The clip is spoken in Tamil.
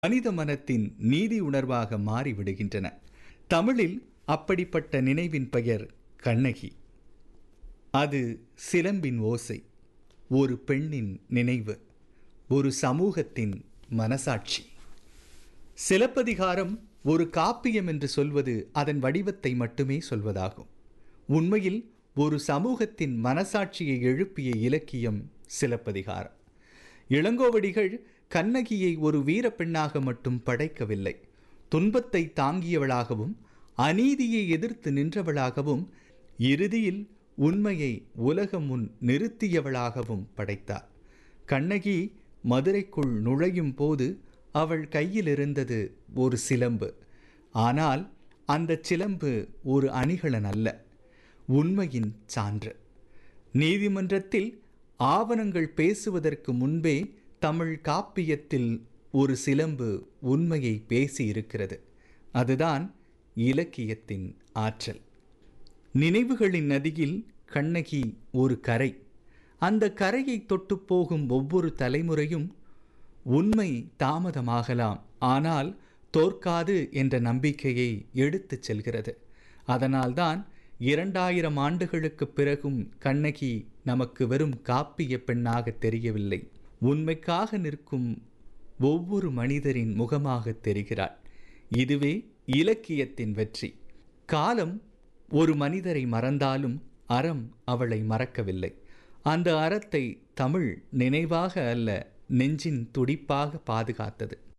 மனித மனத்தின் நீதி உணர்வாக மாறிவிடுகின்றன தமிழில் அப்படிப்பட்ட நினைவின் பெயர் கண்ணகி அது சிலம்பின் ஓசை ஒரு பெண்ணின் நினைவு ஒரு சமூகத்தின் மனசாட்சி சிலப்பதிகாரம் ஒரு காப்பியம் என்று சொல்வது அதன் வடிவத்தை மட்டுமே சொல்வதாகும் உண்மையில் ஒரு சமூகத்தின் மனசாட்சியை எழுப்பிய இலக்கியம் சிலப்பதிகாரம் இளங்கோவடிகள் கண்ணகியை ஒரு வீரப்பெண்ணாக மட்டும் படைக்கவில்லை துன்பத்தை தாங்கியவளாகவும் அநீதியை எதிர்த்து நின்றவளாகவும் இறுதியில் உண்மையை உலகம் முன் நிறுத்தியவளாகவும் படைத்தார் கண்ணகி மதுரைக்குள் நுழையும் போது அவள் கையில் இருந்தது ஒரு சிலம்பு ஆனால் அந்த சிலம்பு ஒரு அணிகலன் அல்ல உண்மையின் சான்று நீதிமன்றத்தில் ஆவணங்கள் பேசுவதற்கு முன்பே தமிழ் காப்பியத்தில் ஒரு சிலம்பு உண்மையை பேசியிருக்கிறது அதுதான் இலக்கியத்தின் ஆற்றல் நினைவுகளின் நதியில் கண்ணகி ஒரு கரை அந்த கரையை தொட்டு போகும் ஒவ்வொரு தலைமுறையும் உண்மை தாமதமாகலாம் ஆனால் தோற்காது என்ற நம்பிக்கையை எடுத்துச் செல்கிறது அதனால்தான் இரண்டாயிரம் ஆண்டுகளுக்கு பிறகும் கண்ணகி நமக்கு வெறும் காப்பிய பெண்ணாக தெரியவில்லை உண்மைக்காக நிற்கும் ஒவ்வொரு மனிதரின் முகமாக தெரிகிறாள் இதுவே இலக்கியத்தின் வெற்றி காலம் ஒரு மனிதரை மறந்தாலும் அறம் அவளை மறக்கவில்லை அந்த அறத்தை தமிழ் நினைவாக அல்ல நெஞ்சின் துடிப்பாக பாதுகாத்தது